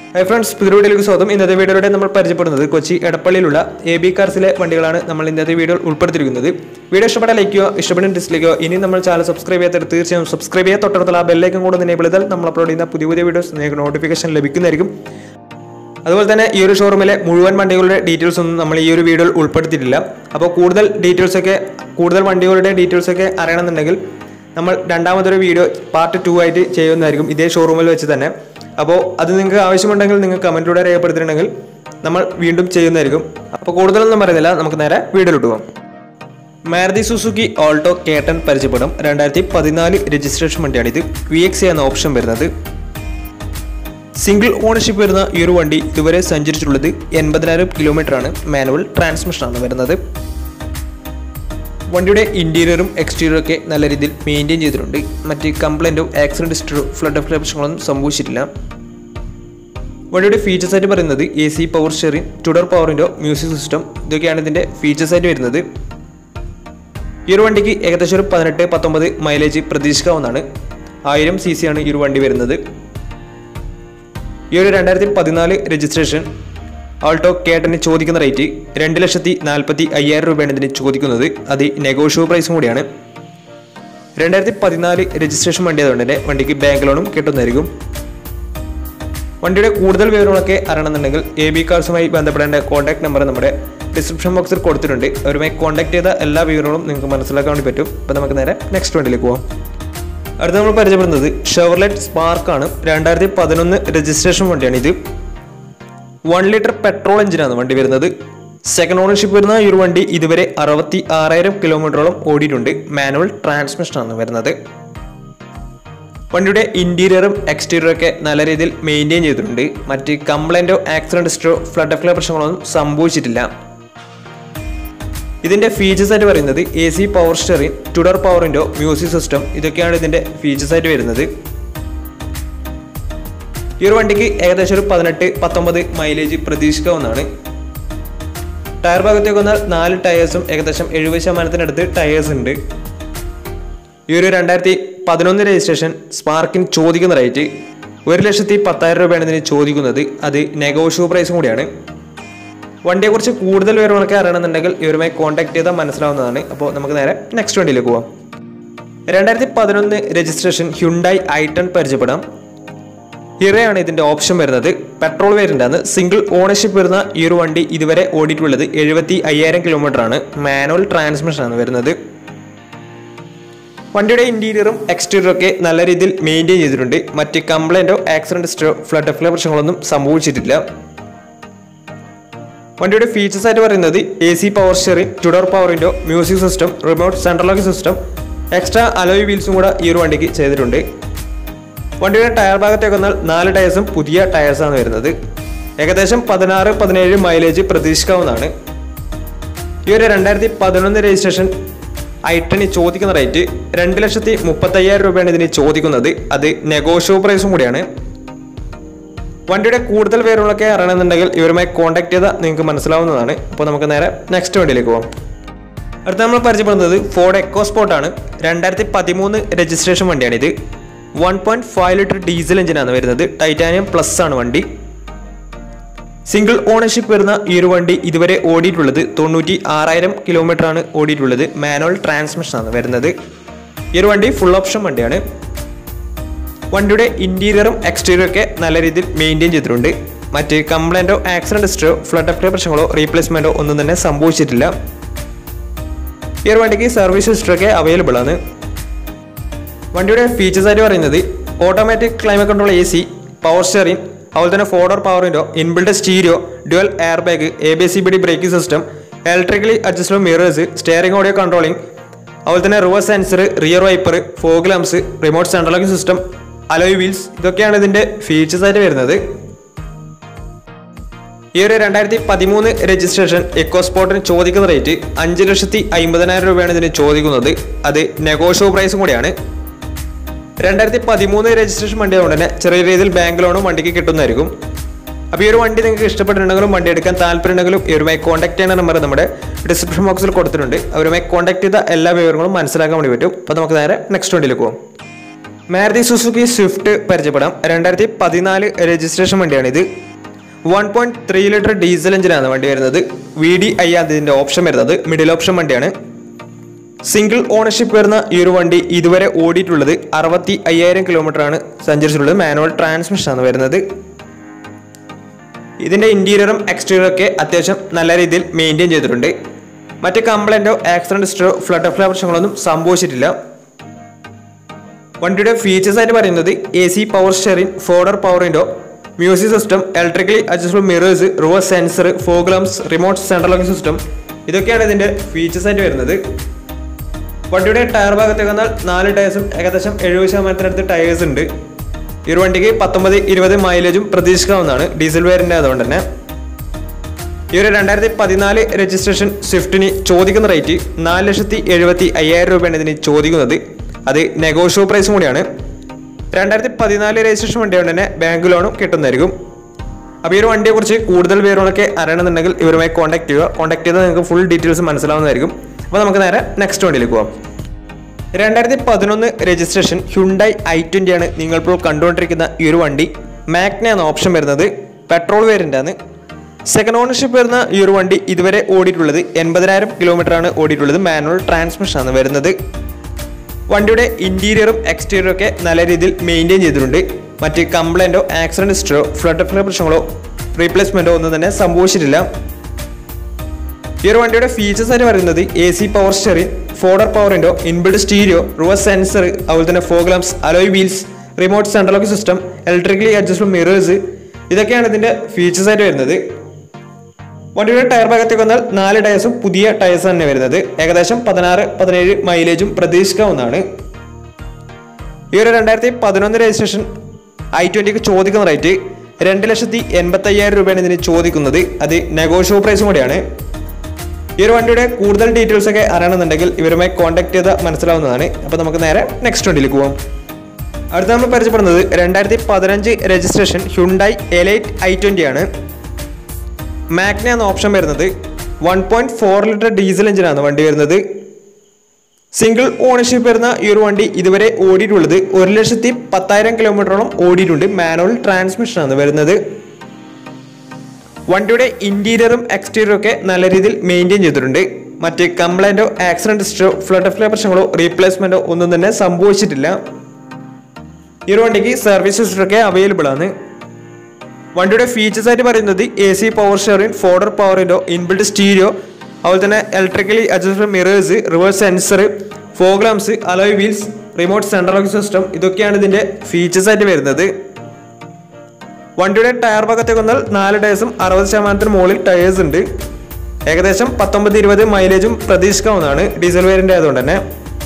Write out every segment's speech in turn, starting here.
hi friends പുതിയ വീഡിയോയിലേക്ക് സ്വാഗതം ഇന്നത്തെ വീഡിയോയിലൂടെ നമ്മൾ പരിചയപ്പെടുന്നത് കൊച്ചി എടപ്പള്ളിയിലുള്ള എ ബി കാർസിലെ വണ്ടികളാണ് നമ്മൾ ഇന്നത്തെ വീഡിയോ ഉൾപ്പെടുത്തിയിരിക്കുന്നത് വീഡിയോ ഇഷ്ടപ്പെട്ട ലൈക്ക് ചെയ്യുക ഇഷ്ടപ്പെടുന്ന ഡിസ്ലൈക്കോ ഇനി നമ്മൾ ചാനൽ സബ്സ്ക്രൈബ് ചെയ്യാത്തവർ തീർച്ചയായും സബ്സ്ക്രൈബ് ചെയ്യുക തൊട്ടടുത്തുള്ള ആ ബെല്ലേക്കും കൂടെ എനേബിൾ ചെയ്താൽ നമ്മൾ അപ്ലോഡ് ചെയ്യുന്ന പുതിയ പുതിയ വീഡിയോസ് നിങ്ങൾക്ക് നോട്ടിഫിക്കേഷൻ ലഭിക്കുന്നതായിരിക്കും അതുപോലെ തന്നെ ഈ ഒരു ഷോറൂമിലെ മുഴുവൻ വണ്ടികളുടെ ഡീറ്റെയിൽസ് ഒന്നും നമ്മൾ ഈ ഒരു വീഡിയോയിൽ ഉൾപ്പെടുത്തിയിട്ടില്ല അപ്പോൾ കൂടുതൽ ഡീറ്റെയിൽസ് ഒക്കെ കൂടുതൽ വണ്ടികളുടെ ഡീറ്റെയിൽസ് ഒക്കെ അറിയണമെന്നുണ്ടെങ്കിൽ നമ്മൾ രണ്ടാമതൊരു വീഡിയോ പാർട്ട് ടു ആയിട്ട് ചെയ്യുന്നതായിരിക്കും ഇതേ ഷോറൂമിൽ വെച്ച് തന്നെ അപ്പോൾ അത് നിങ്ങൾക്ക് ആവശ്യമുണ്ടെങ്കിൽ നിങ്ങൾ കമൻറ്റിലൂടെ രേഖപ്പെടുത്തിയിട്ടുണ്ടെങ്കിൽ നമ്മൾ വീണ്ടും ചെയ്യുന്നതായിരിക്കും അപ്പോൾ കൂടുതലൊന്നും പറയുന്നില്ല നമുക്ക് നേരെ വീഡിയോയിലോട്ട് പോകാം മാരുതി സുസുക്കി ഓൾട്ടോ കേട്ടൻ പരിചയപ്പെടും രണ്ടായിരത്തി പതിനാല് രജിസ്ട്രേഷൻ വണ്ടിയാണിത് വി എക്സ് എന്ന ഓപ്ഷൻ വരുന്നത് സിംഗിൾ ഓണർഷിപ്പ് വരുന്ന ഈ ഒരു വണ്ടി ഇതുവരെ സഞ്ചരിച്ചിട്ടുള്ളത് എൺപതിനായിരം കിലോമീറ്റർ ആണ് മാനുവൽ ട്രാൻസ്മിഷൻ ആണ് വരുന്നത് വണ്ടിയുടെ ഇന്റീരിയറും എക്സ്റ്റീരിയറും ഒക്കെ നല്ല രീതിയിൽ മെയിൻറ്റെയിൻ ചെയ്തിട്ടുണ്ട് മറ്റ് കംപ്ലൈൻറ്റോ ആക്സിഡന്റ് ഹിസ്റ്ററോ ഫ്ലഡ് ഓഫ് പ്രശ്നങ്ങളൊന്നും സംഭവിച്ചിട്ടില്ല വണ്ടിയുടെ ഫീച്ചേഴ്സ് ആയിട്ട് പറയുന്നത് A C power steering two door പവറിൻ്റെ മ്യൂസിക് സിസ്റ്റം ഇതൊക്കെയാണ് ഇതിൻ്റെ ഫീച്ചേഴ്സ് ആയിട്ട് വരുന്നത് ഈ ഒരു വണ്ടിക്ക് ഏകദേശം ഒരു പതിനെട്ട് പത്തൊമ്പത് മൈലേജ് പ്രതീക്ഷിക്കാവുന്നതാണ് ആയിരം സി സി ആണ് ഈ ഒരു വണ്ടി വരുന്നത് ഈ ഒരു രണ്ടായിരത്തി പതിനാല് രജിസ്ട്രേഷൻ ആൾട്ടോ കേട്ടന് ചോദിക്കുന്ന റേറ്റ് രണ്ട് ലക്ഷത്തി നാൽപ്പത്തി അയ്യായിരം രൂപയാണ് ഇതിന് ചോദിക്കുന്നത് അത് നെഗോഷ്യബിൾ പ്രൈസും കൂടിയാണ് രണ്ടായിരത്തി പതിനാല് രജിസ്ട്രേഷൻ വണ്ടി ആയതുകൊണ്ട് തന്നെ വണ്ടിക്ക് ബാങ്ക് ലോണും കിട്ടുന്നതായിരിക്കും വണ്ടിയുടെ കൂടുതൽ വിവരങ്ങളൊക്കെ അറിയണമെന്നുണ്ടെങ്കിൽ എ ബി കാർസുമായി ബന്ധപ്പെടേണ്ട കോൺടാക്ട് നമ്പർ നമ്മുടെ ഡിസ്ക്രിപ്ഷൻ ബോക്സിൽ കൊടുത്തിട്ടുണ്ട് അവരുമായി കോൺടാക്ട് ചെയ്ത എല്ലാ വിവരങ്ങളും നിങ്ങൾക്ക് മനസ്സിലാക്കാൻ വേണ്ടി പറ്റും അപ്പോൾ നമുക്ക് നേരെ നെക്സ്റ്റ് വണ്ടിയിലേക്ക് പോകാം അടുത്ത നമ്മൾ പരിചയപ്പെടുന്നത് ഷെവർലെറ്റ് സ്പാർക്കാണ് രണ്ടായിരത്തി പതിനൊന്ന് രജിസ്ട്രേഷൻ വണ്ടിയാണ് ഇത് വൺ ലിറ്റർ പെട്രോൾ എഞ്ചിനാണ് വണ്ടി വരുന്നത് സെക്കൻഡ് ഓണർഷിപ്പ് വരുന്ന ഈ ഒരു വണ്ടി ഇതുവരെ അറുപത്തി ആറായിരം കിലോമീറ്ററോളം ഓടിയിട്ടുണ്ട് മാനുവൽ ട്രാൻസ്മിഷൻ ആണ് വരുന്നത് വണ്ടിയുടെ ഇന്റീരിയറും എക്സ്റ്റീരിയറും ഒക്കെ നല്ല രീതിയിൽ മെയിൻറ്റെയിൻ ചെയ്തിട്ടുണ്ട് മറ്റ് കംപ്ലൈൻറ്റോ ആക്സിഡന്റ് ഹിസ്റ്ററോ ഫ്ലഡ് ഓഫ് പ്രശ്നങ്ങളൊന്നും സംഭവിച്ചിട്ടില്ല ഇതിന്റെ ഫീച്ചേഴ്സ് ആയിട്ട് പറയുന്നത് A C power steering two door പവറിൻ്റെ മ്യൂസിക് സിസ്റ്റം ഇതൊക്കെയാണ് ഇതിന്റെ ഫീച്ചേഴ്സ് ആയിട്ട് വരുന്നത് ഈ ഒരു വണ്ടിക്ക് ഏകദേശം ഒരു പതിനെട്ട് പത്തൊമ്പത് മൈലേജ് പ്രതീക്ഷിക്കാവുന്നതാണ് ടയർ ഭാഗത്തേക്ക് വന്നാൽ നാല് ടയേഴ്സും ഏകദേശം എഴുപത് ശതമാനത്തിനടുത്ത് ടയേഴ്സ് ഉണ്ട് ഈ ഒരു രണ്ടായിരത്തി പതിനൊന്ന് രജിസ്ട്രേഷൻ സ്പാർക്കിന് ചോദിക്കുന്ന റേറ്റ് ഒരു ലക്ഷത്തി പത്തായിരം രൂപയാണ് ഇതിന് ചോദിക്കുന്നത് അത് നെഗോഷ്യബിൾ പ്രൈസും കൂടിയാണ് വണ്ടിയെക്കുറിച്ച് കൂടുതൽ വിവരങ്ങളൊക്കെ അറിയണമെന്നുണ്ടെങ്കിൽ ഇവരുമായി കോൺടാക്ട് ചെയ്താൽ മനസ്സിലാവുന്നതാണ് അപ്പോൾ നമുക്ക് നേരെ നെക്സ്റ്റ് വണ്ടിയിലേക്ക് പോവാം രണ്ടായിരത്തി പതിനൊന്ന് രജിസ്ട്രേഷൻ ഹ്യുണ്ടായി ഐ ടെൻ പരിചയപ്പെടാം ഹിറയാണ് ഇതിന്റെ ഓപ്ഷൻ വരുന്നത് പെട്രോൾ വേരിയന്റ് ആണ് സിംഗിൾ ഓണർഷിപ്പ് വരുന്ന ഈ ഒരു വണ്ടി ഇതുവരെ ഓടിയിട്ടുള്ളത് എഴുപത്തി അയ്യായിരം കിലോമീറ്റർ ആണ് മാനുവൽ ട്രാൻസ്മിഷൻ ആണ് വരുന്നത് വണ്ടിയുടെ ഇന്റീരിയറും എക്സ്റ്റീരിയറും ഒക്കെ നല്ല രീതിയിൽ മെയിൻറ്റെയിൻ ചെയ്തിട്ടുണ്ട് മറ്റ് കംപ്ലൈൻറ്റോ ആക്സിഡന്റ് ഹിസ്റ്ററോ ഫ്ലഡ് ഓഫ് പ്രശ്നങ്ങളൊന്നും സംഭവിച്ചിട്ടില്ല വണ്ടിയുടെ ഫീച്ചേഴ്സ് ആയിട്ട് പറയുന്നത് A C power steering two door പവറിൻ്റെ music system remote central lock system extra alloy വീൽസും കൂടെ ഈ ഒരു വണ്ടിക്ക് ചെയ്തിട്ടുണ്ട് വണ്ടിയുടെ ടയർ ഭാഗത്തേക്ക് വന്നാൽ നാല് ടയേഴ്സും പുതിയ ടയേഴ്സാണ് വരുന്നത് ഏകദേശം പതിനാറ് പതിനേഴ് മൈലേജ് പ്രതീക്ഷിക്കാവുന്നതാണ് ഈ ഒരു രണ്ടായിരത്തി പതിനൊന്ന് രജിസ്ട്രേഷൻ ഐട്ടണി ചോദിക്കുന്ന റേറ്റ് രണ്ട് ലക്ഷത്തി മുപ്പത്തയ്യായിരം രൂപയാണ് ഇതിന് ചോദിക്കുന്നത് അത് നെഗോഷ്യബിൾ പ്രൈസും കൂടിയാണ് വണ്ടിയുടെ കൂടുതൽ വിവരങ്ങളൊക്കെ അറിയണമെന്നുണ്ടെങ്കിൽ ഇവരുമായി കോൺടാക്ട് ചെയ്താൽ നിങ്ങൾക്ക് മനസ്സിലാവുന്നതാണ് അപ്പോൾ നമുക്ക് നേരെ നെക്സ്റ്റ് വണ്ടിയിലേക്ക് പോകാം അടുത്ത നമ്മൾ പരിചയപ്പെടുന്നത് ഫോർഡ് എക്കോ സ്പോർട്ടാണ് രണ്ടായിരത്തി പതിമൂന്ന് രജിസ്ട്രേഷൻ വണ്ടിയാണിത് one point five litre diesel എഞ്ചിനാണ് വരുന്നത് ടൈറ്റാനിയം പ്ലസ് ആണ് വണ്ടി സിംഗിൾ ഓണർഷിപ്പ് വരുന്ന ഈ ഒരു വണ്ടി ഇതുവരെ ഓടിയിട്ടുള്ളത് തൊണ്ണൂറ്റി ആറായിരം കിലോമീറ്റർ ആണ് ഓടിയിട്ടുള്ളത് മാനുവൽ ട്രാൻസ്മിഷൻ ആണ് വരുന്നത് ഈ ഒരു വണ്ടി ഫുൾ ഓപ്ഷൻ വണ്ടിയാണ് വണ്ടിയുടെ ഇന്റീരിയറും എക്സ്റ്റീരിയറും ഒക്കെ നല്ല രീതിയിൽ മെയിൻറ്റെയിൻ ചെയ്തിട്ടുണ്ട് മറ്റ് കംപ്ലൈൻറ്റോ ആക്സിഡന്റ് ഹിസ്റ്ററോ ഫ്ലഡ് ഓഫ് പ്രശ്നങ്ങളോ റീപ്ലേസ്മെന്റോ ഒന്നും തന്നെ സംഭവിച്ചിട്ടില്ല ഈ ഒരു വണ്ടിക്ക് സർവീസ് ഹിസ്റ്ററി ഒക്കെ അവൈലബിൾ ആണ് വണ്ടിയുടെ ഫീച്ചേഴ്സ് ആയിട്ട് പറയുന്നത് automatic climate control A C power steering അതുപോലെ തന്നെ ഫോർഡർ പവറിൻ്റെ inbuilt stereo dual air bag A B C B D braking system electrically adjustable mirrors steering audio controlling അതുപോലെ തന്നെ reverse sensor rear wiper fog lamps remote central locking system alloy wheels ഇതൊക്കെയാണ് ഇതിന്റെ features ആയിട്ട് വരുന്നത് ഈ ഒരു രണ്ടായിരത്തി പതിമൂന്ന് രജിസ്ട്രേഷൻ എക്കോ സ്പോർട്ടിന് ചോദിക്കുന്ന റേറ്റ് അഞ്ച് ലക്ഷത്തി അമ്പതിനായിരം രൂപയാണ് ഇതിന് ചോദിക്കുന്നത് അത് നെഗോഷ്യബിൾ പ്രൈസും കൂടിയാണ് രണ്ടായിരത്തി പതിമൂന്ന് രജിസ്ട്രേഷൻ വണ്ടി ആയതുകൊണ്ട് തന്നെ ചെറിയ രീതിയിൽ ബാങ്ക് ലോണും വണ്ടിക്ക് കിട്ടുന്നതായിരിക്കും അപ്പോൾ ഈ ഒരു വണ്ടി നിങ്ങൾക്ക് ഇഷ്ടപ്പെട്ടിട്ടുണ്ടെങ്കിലും വണ്ടി എടുക്കാൻ താല്പര്യമുണ്ടെങ്കിലും ഇവരുമായി കോൺടാക്ട് ചെയ്യുന്ന നമ്പർ നമ്മുടെ ഡിസ്ക്രിപ്ഷൻ ബോക്സിൽ കൊടുത്തിട്ടുണ്ട് അവരുമായി കോൺടാക്ട് ചെയ്ത എല്ലാ വിവരങ്ങളും മനസ്സിലാക്കാൻ വേണ്ടി പറ്റും അപ്പോൾ നമുക്ക് നേരെ നെക്സ്റ്റ് വണ്ടിയിലേക്ക് പോകാം മാരുതി സുസുക്കി സ്വിഫ്റ്റ് പരിചയപ്പെടാം രണ്ടായിരത്തി പതിനാല് രജിസ്ട്രേഷൻ വണ്ടിയാണിത് one point three litre diesel എഞ്ചിനാണ് വണ്ടി വരുന്നത് വി ഡി ഐ അതിൻ്റെ ഓപ്ഷൻ വരുന്നത് മിഡിൽ ഓപ്ഷൻ വണ്ടിയാണ് സിംഗിൾ ഓണർഷിപ്പ് വരുന്ന ഈ ഒരു വണ്ടി ഇതുവരെ ഓടിയിട്ടുള്ളത് അറുപത്തി അയ്യായിരം കിലോമീറ്റർ ആണ് സഞ്ചരിച്ചിട്ടുള്ളത് മാനുവൽ ട്രാൻസ്മിഷൻ ആണ് വരുന്നത് ഇതിന്റെ ഇന്റീരിയറും എക്സ്റ്റീരിയറും ഒക്കെ അത്യാവശ്യം നല്ല രീതിയിൽ മെയിൻറ്റെയിൻ ചെയ്തിട്ടുണ്ട് മറ്റ് കംപ്ലൈൻറ്റോ ആക്സിഡന്റ് ഹിസ്റ്ററോ ഫ്ലഡ് ഓഫ് പ്രശ്നങ്ങളൊന്നും സംഭവിച്ചിട്ടില്ല വണ്ടിയുടെ ഫീച്ചേഴ്സ് ആയിട്ട് പറയുന്നത് A C power sharing four door power window music system electrically adjustable mirrors reverse sensor fog lamps remote central locking system ഇതൊക്കെയാണ് ഇതിന്റെ ഫീച്ചേഴ്സ് ആയിട്ട് വരുന്നത് വണ്ടിയുടെ ടയർ ഭാഗത്തേക്ക് വന്നാൽ നാല് ടയേഴ്സും ഏകദേശം എഴുപത് ശതമാനത്തിനടുത്ത് ടയേഴ്സ് ഉണ്ട് ഈ ഒരു വണ്ടിക്ക് പത്തൊമ്പത് ഇരുപത് മൈലേജും പ്രതീക്ഷിക്കാവുന്നതാണ് ഡീസൽ വേരിയന്റ് ആയതുകൊണ്ട് തന്നെ ഈ ഒരു രണ്ടായിരത്തി പതിനാല് രജിസ്ട്രേഷൻ സ്വിഫ്റ്റിന് ചോദിക്കുന്ന റേറ്റ് നാല് ലക്ഷത്തി എഴുപത്തി അയ്യായിരം രൂപയാണ് ഇതിന് ചോദിക്കുന്നത് അത് നെഗോഷ്യോ പ്രൈസും കൂടിയാണ് രണ്ടായിരത്തി പതിനാല് രജിസ്ട്രേഷൻ വണ്ടിയാണ്ട് തന്നെ ബാങ്ക് ലോണും കിട്ടുന്നതായിരിക്കും അപ്പോൾ ഈ ഒരു വണ്ടിയെക്കുറിച്ച് കൂടുതൽ വിവരങ്ങളൊക്കെ അറിയണമെന്നുണ്ടെങ്കിൽ ഇവരുമായി കോൺടാക്ട് ചെയ്യുക കോൺടാക്ട് ചെയ്താൽ നിങ്ങൾക്ക് ഫുൾ ഡീറ്റെയിൽസ് മനസ്സിലാവുന്നതായിരിക്കും അപ്പോൾ നമുക്ക് നേരെ നെക്സ്റ്റ് വണ്ടിയിലേക്ക് പോകാം രണ്ടായിരത്തി പതിനൊന്ന് രജിസ്ട്രേഷൻ ഹ്യുണ്ടായി ഐ ട്വൻ്റി ആണ് നിങ്ങളിപ്പോൾ കണ്ടുകൊണ്ടിരിക്കുന്ന ഈ ഒരു വണ്ടി മാഗ്ന എന്ന ഓപ്ഷൻ വരുന്നത് പെട്രോൾ വേരിയൻ്റ് ആണ് സെക്കൻഡ് ഓണർഷിപ്പ് വരുന്ന ഈ ഒരു വണ്ടി ഇതുവരെ ഓടിയിട്ടുള്ളത് എൺപതിനായിരം കിലോമീറ്റർ ആണ് ഓടിയിട്ടുള്ളത് മാനുവൽ ട്രാൻസ്മിഷൻ ആണ് വരുന്നത് വണ്ടിയുടെ ഇന്റീരിയറും എക്സ്റ്റീരിയറും ഒക്കെ നല്ല രീതിയിൽ മെയിൻറ്റെയിൻ ചെയ്തിട്ടുണ്ട് മറ്റ് കംപ്ലൈൻറ്റോ ആക്സിഡന്റ് ഹിസ്റ്ററോ ഫ്ലഡ് പ്രശ്നങ്ങളോ റീപ്ലേസ്മെൻറ്റോ ഒന്നും തന്നെ സംഭവിച്ചിട്ടില്ല ഈ ഒരു വണ്ടിയുടെ ഫീച്ചേഴ്സ് ആയിട്ട് പറയുന്നത് A C power steering four door power window inbuilt stereo reverse sensor അതുപോലെ തന്നെ fog lamps alloy wheels remote central lock system electrically adjustable mirrors ഇതൊക്കെയാണ് ഇതിന്റെ ഫീച്ചേഴ്സ് ആയിട്ട് വരുന്നത് വണ്ടിയുടെ ടയർ ഭാഗത്തേക്ക് വന്നാൽ നാല് ടയേഴ്സും പുതിയ ടയേഴ്സ് തന്നെ വരുന്നത് ഏകദേശം പതിനാറ് പതിനേഴ് മൈലേജും പ്രതീക്ഷിക്കാവുന്നതാണ് ഈ ഒരു രണ്ടായിരത്തി പതിനൊന്ന് രജിസ്ട്രേഷൻ ഐ ട്വന്റിക്ക് ചോദിക്കുന്ന റേറ്റ് രണ്ട് ലക്ഷത്തി എൺപത്തി അയ്യായിരം രൂപയാണ് ഇതിന് ചോദിക്കുന്നത് അത് നെഗോഷ്യോ പ്രൈസും കൂടിയാണ് ഈ ഒരു വണ്ടിയുടെ കൂടുതൽ ഡീറ്റെയിൽസ് ഒക്കെ അറിയണമെന്നുണ്ടെങ്കിൽ ഇവരുമായി കോൺടാക്ട് ചെയ്താൽ മനസ്സിലാവുന്നതാണ് അപ്പോൾ നമുക്ക് നേരെ നെക്സ്റ്റ് വണ്ടിയിലേക്ക് പോകാം അടുത്ത നമ്മൾ പരിചയപ്പെടുന്നത് രണ്ടായിരത്തി പതിനഞ്ച് registration Hyundai Elite I twenty ആണ് മാഗ്ന എന്ന ഓപ്ഷൻ വരുന്നത് one point four litre diesel എഞ്ചിനാണ് വണ്ടി വരുന്നത് സിംഗിൾ ഓണർഷിപ്പ് വരുന്ന ഈ ഒരു വണ്ടി ഇതുവരെ ഓടിയിട്ടുള്ളത് ഒരു ലക്ഷത്തി പത്തായിരം കിലോമീറ്ററോളം ഓടിയിട്ടുണ്ട് മാനുവൽ ട്രാൻസ്മിഷൻ ആണ് വരുന്നത് വണ്ടിയുടെ ഇന്റീരിയറും എക്സ്റ്റീരിയറും ഒക്കെ നല്ല രീതിയിൽ മെയിൻറ്റെയിൻ ചെയ്തിട്ടുണ്ട് മറ്റ് കംപ്ലൈൻറ്റോ ആക്സിഡന്റ് ഹിസ്റ്ററോ ഫ്ലഡ് ഓഫ് പ്രശ്നങ്ങളോ റീപ്ലേസ്മെന്റോ ഒന്നും തന്നെ സംഭവിച്ചിട്ടില്ല ഈ ഒരു വണ്ടിക്ക് സർവീസ് ഹിസ്റ്ററൊക്കെ അവൈലബിൾ ആണ് വണ്ടിയുടെ ഫീച്ചേഴ്സ് ആയിട്ട് പറയുന്നത് A C power sharing four door power window inbuilt stereo അതുപോലെ തന്നെ electrically adjustable mirrors reverse sensor fog lamps alloy wheels remote central lock system ഇതൊക്കെയാണ് ഇതിന്റെ ഫീച്ചേഴ്സ് ആയിട്ട് വരുന്നത് വണ്ടിയുടെ ടയർ ഭാഗത്തേക്ക് വന്നാൽ നാല് ടയേഴ്സും അറുപത് ശതമാനത്തിന് മുകളിൽ ടയേഴ്സ് ഉണ്ട് ഏകദേശം പത്തൊമ്പത് ഇരുപത് മൈലേജും പ്രതീക്ഷിക്കാവുന്നതാണ് ഡീസൽ വേരിയന്റ് ആയതുകൊണ്ട് തന്നെ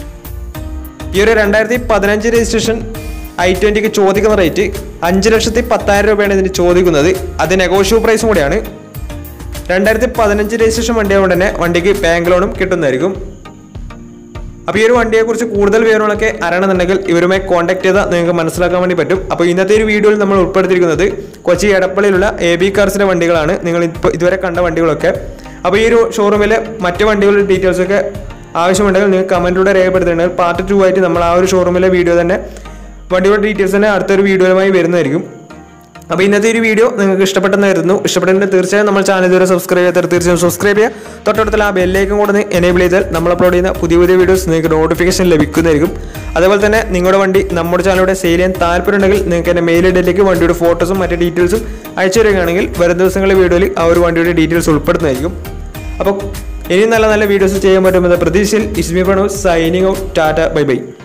ഈ ഒരു രണ്ടായിരത്തി പതിനഞ്ച് രജിസ്ട്രേഷൻ ഐ ട്വന്റിക്ക് ചോദിക്കുന്ന റേറ്റ് അഞ്ച് ലക്ഷത്തി പത്തായിരം രൂപയാണ് ഇതിന് ചോദിക്കുന്നത് അത് നെഗോഷ്യോ പ്രൈസും കൂടിയാണ് രണ്ടായിരത്തി പതിനഞ്ച് രജിസ്ട്രേഷൻ വണ്ടിയായതുകൊണ്ട് തന്നെ വണ്ടിക്ക് ബാങ്ക് ലോണും കിട്ടുന്നതായിരിക്കും അപ്പോൾ ഈ ഒരു വണ്ടിയെക്കുറിച്ച് കൂടുതൽ വിവരങ്ങളൊക്കെ അറിയണമെന്നുണ്ടെങ്കിൽ ഇവരുമായി കോൺടാക്ട് ചെയ്താൽ നിങ്ങൾക്ക് മനസ്സിലാക്കാൻ വേണ്ടി പറ്റും അപ്പോൾ ഇന്നത്തെ ഒരു വീഡിയോയിൽ നമ്മൾ ഉൾപ്പെടുത്തിയിരിക്കുന്നത് കൊച്ചി എടപ്പള്ളിയിലുള്ള എ ബി കാർസിൻ്റെ വണ്ടികളാണ് നിങ്ങൾ ഇപ്പോൾ ഇതുവരെ കണ്ട വണ്ടികളൊക്കെ അപ്പോൾ ഈ ഒരു ഷോറൂമിലെ മറ്റ് വണ്ടികളുടെ ഡീറ്റെയിൽസ് ഒക്കെ ആവശ്യമുണ്ടെങ്കിൽ നിങ്ങൾക്ക് കമൻറ്റിലൂടെ രേഖപ്പെടുത്തിയിട്ടുണ്ടെങ്കിൽ പാർട്ട് ടു ആയിട്ട് നമ്മൾ ആ ഒരു ഷോറൂമിലെ വീഡിയോ തന്നെ വണ്ടിയുടെ ഡീറ്റെയിൽസ് തന്നെ അടുത്തൊരു വീഡിയോയുമായി വരുന്നതായിരിക്കും അപ്പോൾ ഇന്നത്തെ ഒരു വീഡിയോ നിങ്ങൾക്ക് ഇഷ്ടപ്പെട്ടെന്നായിരുന്നു ഇഷ്ടപ്പെട്ടെങ്കിൽ തീർച്ചയായും നമ്മൾ ചാനൽ ഇതുവരെ സബ്സ്ക്രൈബ് ചെയ്യാത്ത തീർച്ചയായും സബ്സ്ക്രൈബ് ചെയ്യുക തൊട്ടടുത്തുള്ള ആ ബെല്ലേക്കും കൂടെ ഒന്ന് എനേബിൾ ചെയ്താൽ നമ്മൾ അപ്ലോഡ് ചെയ്യുന്ന പുതിയ പുതിയ വീഡിയോസ് നിങ്ങൾക്ക് നോട്ടിഫിക്കേഷൻ ലഭിക്കുന്നതായിരിക്കും അതേപോലെ തന്നെ നിങ്ങളുടെ വണ്ടി നമ്മുടെ ചാനലിലൂടെ സെയിൽ ചെയ്യാൻ താല്പര്യമുണ്ടെങ്കിൽ നിങ്ങൾക്ക് എൻ്റെ മെയിൽ ഐഡിയിലേക്ക് വണ്ടിയുടെ ഫോട്ടോസും മറ്റ് ഡീറ്റെയിൽസും അയച്ചു തരികയാണെങ്കിൽ വരും ദിവസങ്ങളിലെ വീഡിയോയിൽ ആ ഒരു വണ്ടിയുടെ ഡീറ്റെയിൽസ് ഉൾപ്പെടുന്നതായിരിക്കും അപ്പോൾ ഇനി നല്ല നല്ല വീഡിയോസ് ചെയ്യാൻ പറ്റുമെന്ന പ്രതീക്ഷയിൽ is me Pranav signing out tata bye by